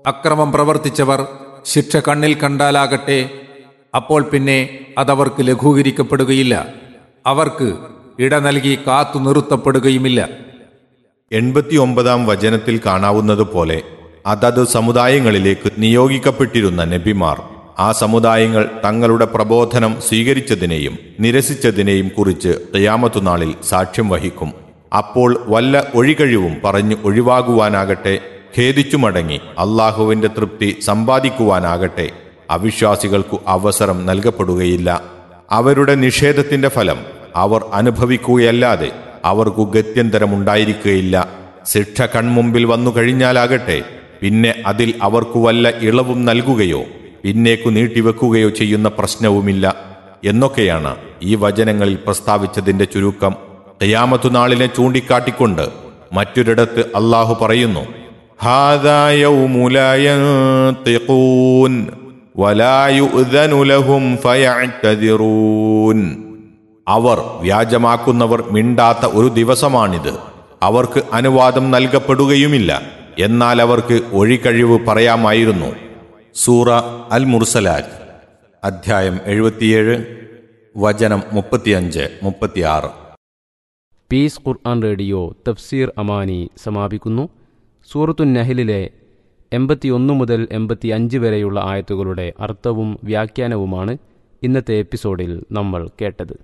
അക്രമം പ്രവർത്തിച്ചവർ ശിക്ഷ കണ്ണിൽ കണ്ടാലാകട്ടെ അപ്പോൾ പിന്നെ അതവർക്ക് ലഘൂകരിക്കപ്പെടുകയില്ല അവർക്ക് ഇട നൽകി കാത്തു നിർത്തപ്പെടുകയുമില്ല എൺപത്തിയൊമ്പതാം വചനത്തിൽ കാണാവുന്നതുപോലെ അതത് സമുദായങ്ങളിലേക്ക് നിയോഗിക്കപ്പെട്ടിരുന്ന നബിമാർ ആ സമുദായങ്ങൾ തങ്ങളുടെ പ്രബോധനം സ്വീകരിച്ചതിനെയും നിരസിച്ചതിനെയും കുറിച്ച് ഖിയാമത്തുനാളിൽ സാക്ഷ്യം വഹിക്കും അപ്പോൾ വല്ല ഒഴികഴിവും പറഞ്ഞു ഒഴിവാകുവാനാകട്ടെ ഖേദിച്ചു മടങ്ങി അള്ളാഹുവിന്റെ തൃപ്തി സമ്പാദിക്കുവാനാകട്ടെ അവിശ്വാസികൾക്കു അവസരം നൽകപ്പെടുകയില്ല അവരുടെ നിഷേധത്തിന്റെ ഫലം അവർ അനുഭവിക്കുകയല്ലാതെ അവർക്കു ഗത്യന്തരമുണ്ടായിരിക്കുകയില്ല ശിക്ഷ കൺമുമ്പിൽ വന്നു കഴിഞ്ഞാലാകട്ടെ പിന്നെ അതിൽ അവർക്കു വല്ല ഇളവും നൽകുകയോ പിന്നേക്കു നീട്ടിവെക്കുകയോ ചെയ്യുന്ന പ്രശ്നവുമില്ല എന്നൊക്കെയാണ് ഈ വചനങ്ങളിൽ പ്രസ്താവിച്ചതിന്റെ ചുരുക്കം ഖിയാമത്തു നാളിനെ ചൂണ്ടിക്കാട്ടിക്കൊണ്ട് മറ്റൊരിടത്ത് അള്ളാഹു പറയുന്നു "ഹാദാ യൗമു ലാ യൻതിഖൂൻ വലാ യുഅ്ദനു ലഹും ഫയഅ്തദിറൂൻ." അവർ വ്യാജമാക്കുന്നവർ മിണ്ടാത്ത ഒരു ദിവസമാണിത് അവർക്ക് അനുവാദം നൽകപ്പെടുകയുമില്ല എന്നാൽ അവർക്ക് ഒഴികഴിവ് പറയാമായിരുന്നു സൂറ അൽ മുർസലാറ്റ് അധ്യായം എഴുപത്തിയേഴ് വചനം മുപ്പത്തിയഞ്ച് മുപ്പത്തിയാറ് പീസ് ഖുർആൻ റേഡിയോ തഫ്സീർ അമാനി സമാപിക്കുന്നു സൂറത്തു നഹലിലെ എൺപത്തിയൊന്ന് മുതൽ എൺപത്തി അഞ്ച് വരെയുള്ള ആയത്തുകളുടെ അർത്ഥവും വ്യാഖ്യാനവുമാണ് ഇന്നത്തെ എപ്പിസോഡിൽ നമ്മൾ കേട്ടത്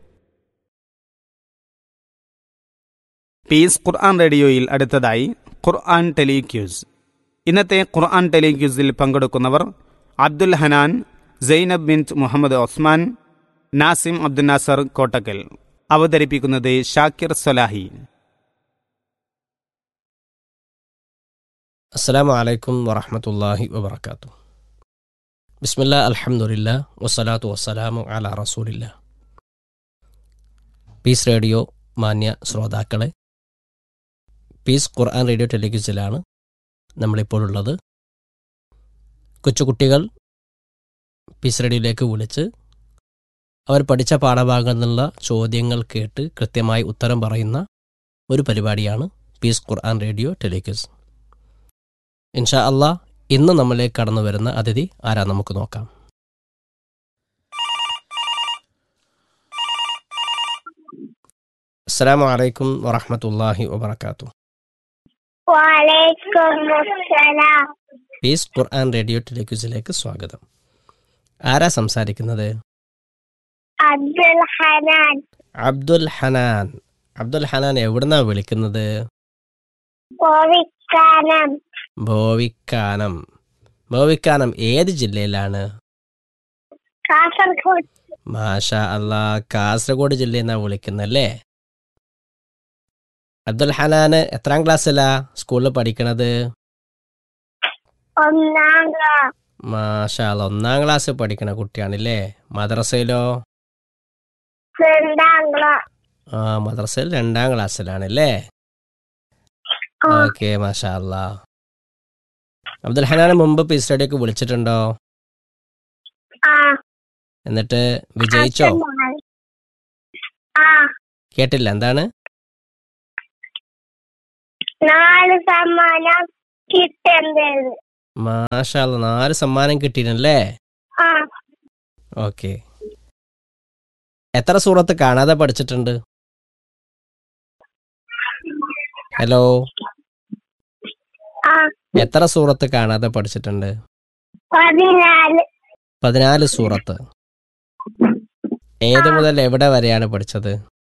പീസ് ഖുർആൻ റേഡിയോയിൽ അടുത്തതായി ഖുർആൻ ടെലിക്യൂസ് ഇന്നത്തെ ഖുർആൻ ടെലിക്യൂസിൽ പങ്കെടുക്കുന്നവർ അബ്ദുൽ ഹനാൻ സൈനബ് ബിൻ മുഹമ്മദ് ഒസ്മാൻ നാസിം അബ്ദുൽ നാസർ കോട്ടക്കൽ അവതരിപ്പിക്കുന്നത് ഷാക്കിർ സലാഹി അസ്സലാമു അലൈക്കും വറഹമത്തല്ലാഹി വബർക്കാത്തു ബിസ്മില്ല അൽഹംദുലില്ല വസ്സലാത്തു വസ്സലാമു അല റസൂലില്ല പീസ് റേഡിയോ മാന്യ ശ്രോതാക്കളെ പീസ് ഖുർആൻ റേഡിയോ ടെലിവിഷനിലാണ് നമ്മളിപ്പോൾ ഉള്ളത് കൊച്ചുകുട്ടികൾ പീസ് റേഡിയോയിലേക്ക് വിളിച്ച് അവർ പഠിച്ച പാഠഭാഗങ്ങളിൽ നിന്നുള്ള ചോദ്യങ്ങൾ കേട്ട് കൃത്യമായി ഉത്തരം പറയുന്ന ഒരു പരിപാടിയാണ് പീസ് ഖുർആൻ റേഡിയോ ടെലിക്യൂസ് ഇൻഷാ അള്ളാ ഇന്ന് നമ്മളിലേക്ക് കടന്നു വരുന്ന അതിഥി ആരാ നമുക്ക് നോക്കാം അസ്സലാമു അലൈക്കും വറഹമത്തല്ലാഹി വബർക്കാത്തു വലൈക്കും അസ്സലാം പീസ് ഖുർആൻ റേഡിയോ ടെലിക്യൂസിലേക്ക് സ്വാഗതം ആരാ സംസാരിക്കുന്നത് അബ്ദുൽ ഹനാൻ അബ്ദുൽ ഹനാൻ അബ്ദുൽ ഹനാൻ എവിടുന്നാ വിളിക്കുന്നത് കോവിക്കാനം ഭോവിക്കാനം ഭോവിക്കാനം ഏത് ജില്ലയിലാണ് കാസർഗോഡ് മാഷ അല്ലാ കാസർഗോഡ് ജില്ലയിൽ നിന്നാ വിളിക്കുന്നല്ലേ അബ്ദുൽ ഹനാന് എത്രാം ക്ലാസ്സിലാ സ്കൂളിൽ പഠിക്കണത് ഒന്നാം ക്ലാസ് മാഷ അല്ലാ ഒന്നാം ക്ലാസ് പഠിക്കണ കുട്ടിയാണല്ലേ മദ്രസയിലോ രണ്ടാം ക്ലാസ് ആ മദ്രസയിൽ രണ്ടാം ക്ലാസ്സിലാണല്ലേ ആ. ഓക്കെ മാഷാ അല്ലാ അബ്ദുൽ ഹനാന് മുമ്പ് പി സ്റ്റഡിയൊക്കെ വിളിച്ചിട്ടുണ്ടോ ആ എന്നിട്ട് വിജയിച്ചോ ആ കേട്ടില്ല എന്താണ് നാല് സമ്മാനം കിട്ടേണ്ടത് മാഷാ അല്ലാ നാല് സമ്മാനം കിട്ടിയിരുന്നല്ലേ ആ ഓക്കെ എത്ര സൂറത്ത് കാണാതെ പഠിച്ചിട്ടുണ്ട് ഹലോ ആ എത്ര സൂറത്ത് കാണാതെ പഠിച്ചിട്ടുണ്ട് പതിനാല് പതിനാല് സൂറത്ത് ഏത് മുതൽ എവിടെ വരെയാണ് പഠിച്ചത്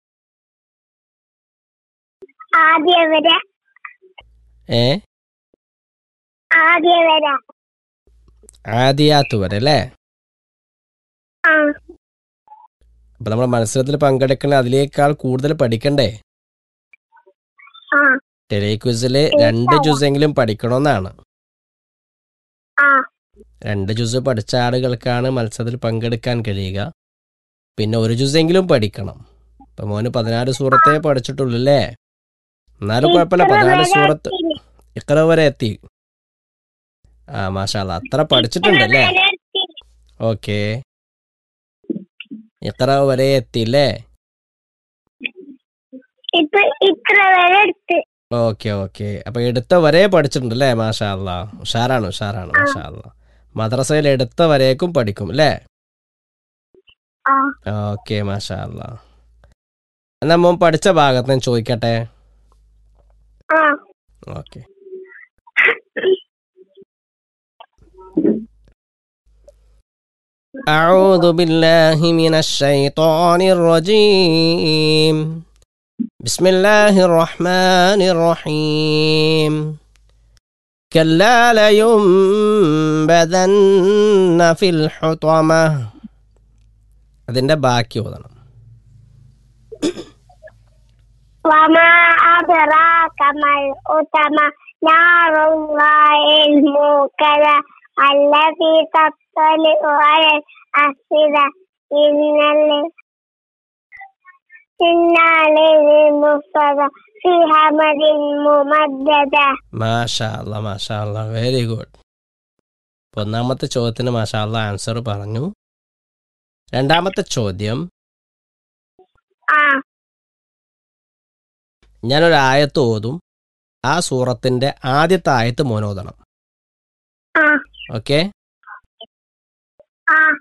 ആദ്യം വരെ ഏ ആദ്യം വരെ ആദിയാത്ത് വരെ അല്ലേ ആ അപ്പൊ നമ്മൾ മത്സരത്തിൽ പങ്കെടുക്കണ അതിനേക്കാൾ കൂടുതൽ പഠിക്കണ്ടേ ആ ടെലിക്വിസില് രണ്ട് ജുസെങ്കിലും പഠിക്കണമെന്നാണ് ആ രണ്ട് ജുസ് പഠിച്ച ആളുകൾക്കാണ് മത്സരത്തിൽ പങ്കെടുക്കാൻ കഴിയുക പിന്നെ ഒരു ജുസെങ്കിലും പഠിക്കണം ഇപ്പൊ മോന് പതിനാല് സൂറത്തേ പഠിച്ചിട്ടുള്ളൂ അല്ലേ എന്നാലും കുഴപ്പമില്ല ഇത്ര പതിനാല് വരെ സൂറത്ത് എത്തിയില്ല. ഇത്ര വരെ എത്തി ആ മാഷാല്ല അത്ര പഠിച്ചിട്ടുണ്ടല്ലേ ഇത്ര വരെ എത്തിയില്ല. ഓക്കെ ഇത്ര വരെ എത്തിയില്ലേ ഇപ്പൊ ഇത്ര വരെ എടുത്ത് ഓക്കെ ഓക്കെ അപ്പൊ എടുത്ത വരെ പഠിച്ചിട്ടുണ്ട് അല്ലേ മാഷാ അല്ലാ ഉഷാറാണ് ഉഷാറാണ് മാഷാ അല്ലാ മദ്രസയിൽ എടുത്ത വരേക്കും പഠിക്കും അല്ലേ ആ ഓക്കെ മാഷാ അല്ലാ എന്നാ മോൻ പഠിച്ച ഭാഗത്ത് ഞാൻ ചോദിക്കട്ടെ ആ ഓക്കെ أعوذ بالله من الشيطان الرجيم بسم الله الرحمن الرحيم كلا لينبذن في الحطمة അതിൻ്റെ ബാക്കി ഓതണം وما أدراك ما الأتمة نار الله الموكلة التي تطلع على الأفئدة إن ال- إنا للمفردة في همد ممددة മാഷാ അല്ല മാഷാ അല്ല വെരി ഗുഡ് ഒന്നാമത്തെ ചോദ്യത്തിന് മാഷാ അല്ല ആൻസർ പറഞ്ഞു രണ്ടാമത്തെ ചോദ്യം آه ഞാനൊരു ആയത്ത് ഓതും ആ സൂറത്തിന്റെ ആദ്യത്തെ ആയത്ത് മോനോദണം آه ഓക്കെ آه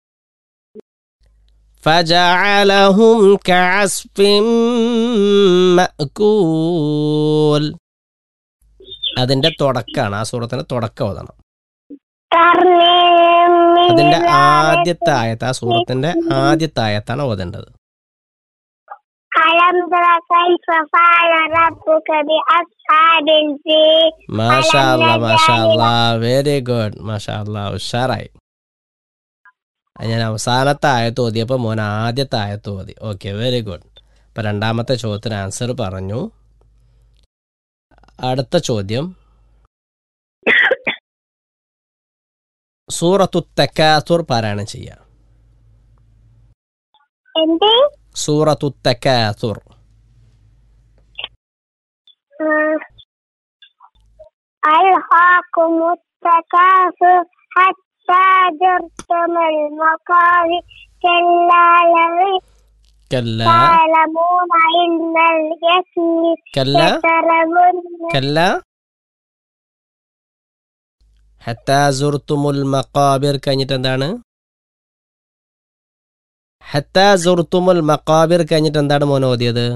فجعلهم كعصف مأكول അതിന്റെ തുടക്കാണ് ആ സൂറത്തിന്റെ തുടക്കം ഓതണം ترميم من അതിന്റെ ذلك ആദ്യത്തെ ആയത്ത് ആ സൂറത്തിന്റെ ആദ്യത്തെ ആയത്താണ് ഓതേണ്ടത് ألم تر كيف فعل ربك بأصحاب الفيل മാഷാ അല്ലാ മാഷാ അല്ലാ വെരി ഗുഡ് മാഷാ അല്ലാ ഉഷാറായി അത് ഞാൻ അവസാനത്തെ ആയത്ത് ഓതിയപ്പോൾ മോൻ ആദ്യത്തെ ആയത്ത് ഓതി ഓക്കെ വെരി ഗുഡ് അപ്പം രണ്ടാമത്തെ ചോദ്യത്തിന് ആൻസർ പറഞ്ഞു അടുത്ത ചോദ്യം സൂറത്തു തക്കാസുർ പാരായണം ചെയ്യാം എന്ത് സൂറത്തു തക്കാസുർ ألهاكم التكاثر حتى زرتم المقابر كلا لو കല്ല تعلمون علم اليقين കല്ല لترون കല്ല ഹത്താ സുർത്തുമുൽ മക്കാബിർ കഴിഞ്ഞിട്ട് എന്താണ് ഹത്താ സുർത്തുമുൽ മക്കാബിർ കഴിഞ്ഞിട്ട് എന്താണ് മോൻ ഓതിയത്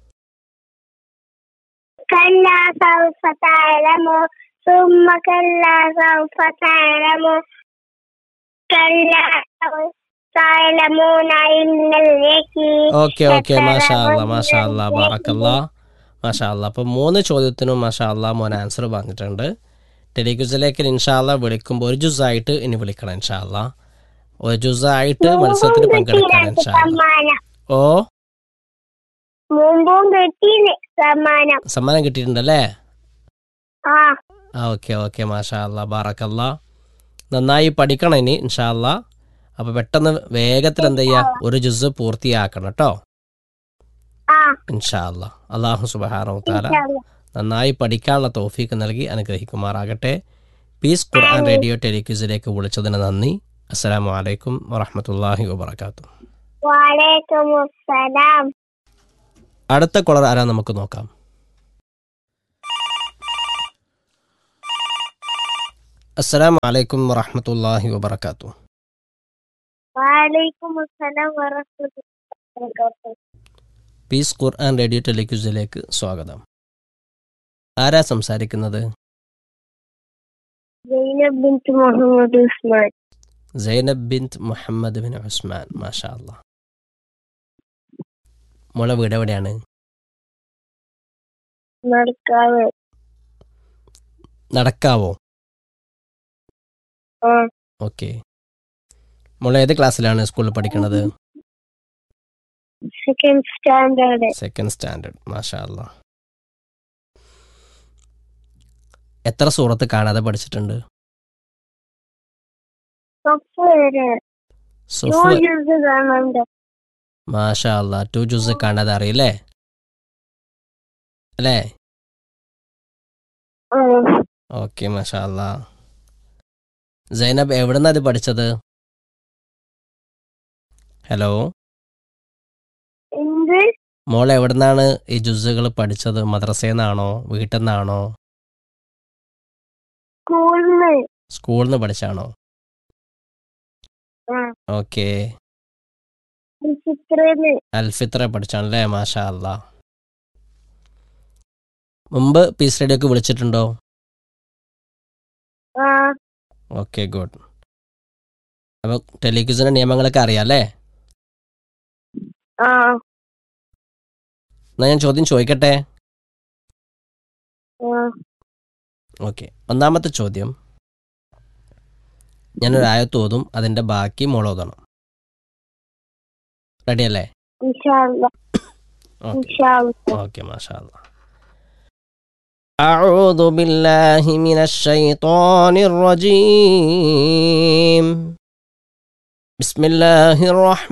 كلا سوف تعلمون ثم كلا سوف تعلمون كلا سوف تعلمون علم اليقين ഓക്കെ ഓക്കെ മാഷാ അല്ലാ മാഷാ അല്ലാ ബാറക്കല്ലാ മാഷാ അല്ലാ അപ്പം മൂന്ന് ചോദ്യത്തിനും മാഷാ അല്ലാ മോൻ ആൻസർ പറഞ്ഞിട്ടുണ്ട് ടെലിക്യൂസിലേക്ക് ഇൻഷാല്ല വിളിക്കുമ്പോൾ ഒരു ജുസായിട്ട് ഇനി വിളിക്കണം ഇൻഷാല്ല ഒരു ജുസായിട്ട് മത്സരത്തിന് പങ്കെടുക്കണം ഇൻഷാല്ല സമ്മാനം ഓ മുമ്പും കിട്ടീന് സമ്മാനം സമ്മാനം കിട്ടിയിട്ടുണ്ടല്ലേ ആ ആ ഓക്കെ ഓക്കെ മാഷാ അല്ലാ ബാറക്കല്ല നന്നായി പഠിക്കണം ഇനി ഇൻഷാല്ല അപ്പോൾ പെട്ടെന്ന് വേഗത്തിൽ എന്ത് ചെയ്യുക ഒരു ജുസ് പൂർത്തിയാക്കണം കേട്ടോ ആ ഇൻഷാ അല്ലാ അള്ളാഹു സുബഹാനോ താല ഇൻഷാല്ലാ. നന്നായി പഠിക്കാനുള്ള തോഫീക്ക് നൽകി അനുഗ്രഹിക്കുമാറാകട്ടെ പീസ് ഖുർആൻ റേഡിയോ ടെലിക്യൂസിലേക്ക് വിളിച്ചതിന് നന്ദി അസ്സലാമു അലൈക്കും വറഹമത്തല്ലാഹി വബർക്കാത്തു വലൈക്കും അസ്സലാം അടുത്ത കൊളർ ആരാ നമുക്ക് നോക്കാം അസ്സലാമു അലൈക്കും വറഹമത്തല്ലാഹി വബർക്കാത്തു വലൈക്കും അസ്സലാം വറഹ്മത്തുള്ളാഹി പീസ് ഖുർആൻ റേഡിയോ ടെലിക്യൂസിലേക്ക് സ്വാഗതം ആരാ സംസാരിക്കുന്നത് സൈനബ് ബിൻറ്റ് മുഹമ്മദ് ഉസ്മാൻ സൈനബ് ബിന്ത് മുഹമ്മദ് ബിൻ ഉസ്മാൻ മാഷാ അല്ലാ മോളെ വീട് എവിടെയാണ് നടക്കാവ് നടക്കാവോ ആ ഓക്കെ മോളെ ഏത് ക്ലാസ്സിലാണ് സ്കൂളിൽ പഠിക്കുന്നത് സെക്കൻഡ് സ്റ്റാൻഡേർഡ് സെക്കൻഡ് സ്റ്റാൻഡേർഡ് മാഷാ അല്ലാ എത്ര സൂറത്ത് കാണാതെ പഠിച്ചിട്ടുണ്ട് തൊപ്പ് വരെ സുഫ് ജ്യൂസ് കാണുന്നുണ്ട് മാഷാ അല്ലാ ടു ജ്യൂസ് കാണാതെ അറിയില്ലേ അല്ലേ ഉം. ഓക്കെ മാഷാ അല്ലാ സൈനബ് എവിടുന്നാ ഇത് പഠിച്ചത് ഹലോ എന്ത് മോൾ എവിടുന്നാണ് ഈ ജുസുകൾ പഠിച്ചത് മദ്രസയിൽ നിന്നാണോ വീട്ടിൽ നിന്നാണോ സ്കൂളിന്ന് സ്കൂളിൽ നിന്ന് പഠിച്ചാണോ ആ ഓക്കെ ചിത്രന്ന് അൽഫിത്ര പഠിച്ചാണല്ലേ മാഷാ അല്ലാ മുമ്പ് പീസ് റേഡിയോക്ക് വിളിച്ചിട്ടുണ്ടോ ആ ഓക്കെ ഗുഡ് അപ്പോൾ ടെലിക്യൂസിൻ്റെ നിയമങ്ങളൊക്കെ അറിയാം അല്ലേ ആ എന്നാൽ ഞാൻ ചോദ്യം ചോദിക്കട്ടെ ആ ഓക്കെ ഒന്നാമത്തെ ചോദ്യം ഞാനൊരു ആയത്ത് ഓതും അതിൻ്റെ ബാക്കി മോളോതണം റെഡിയല്ലേ ഇൻഷാല്ല ഓക്കെ ഇൻഷാല്ല اوكي ما شاء الله أعوذ بالله من الشيطان الرجيم بسم الله الرحمن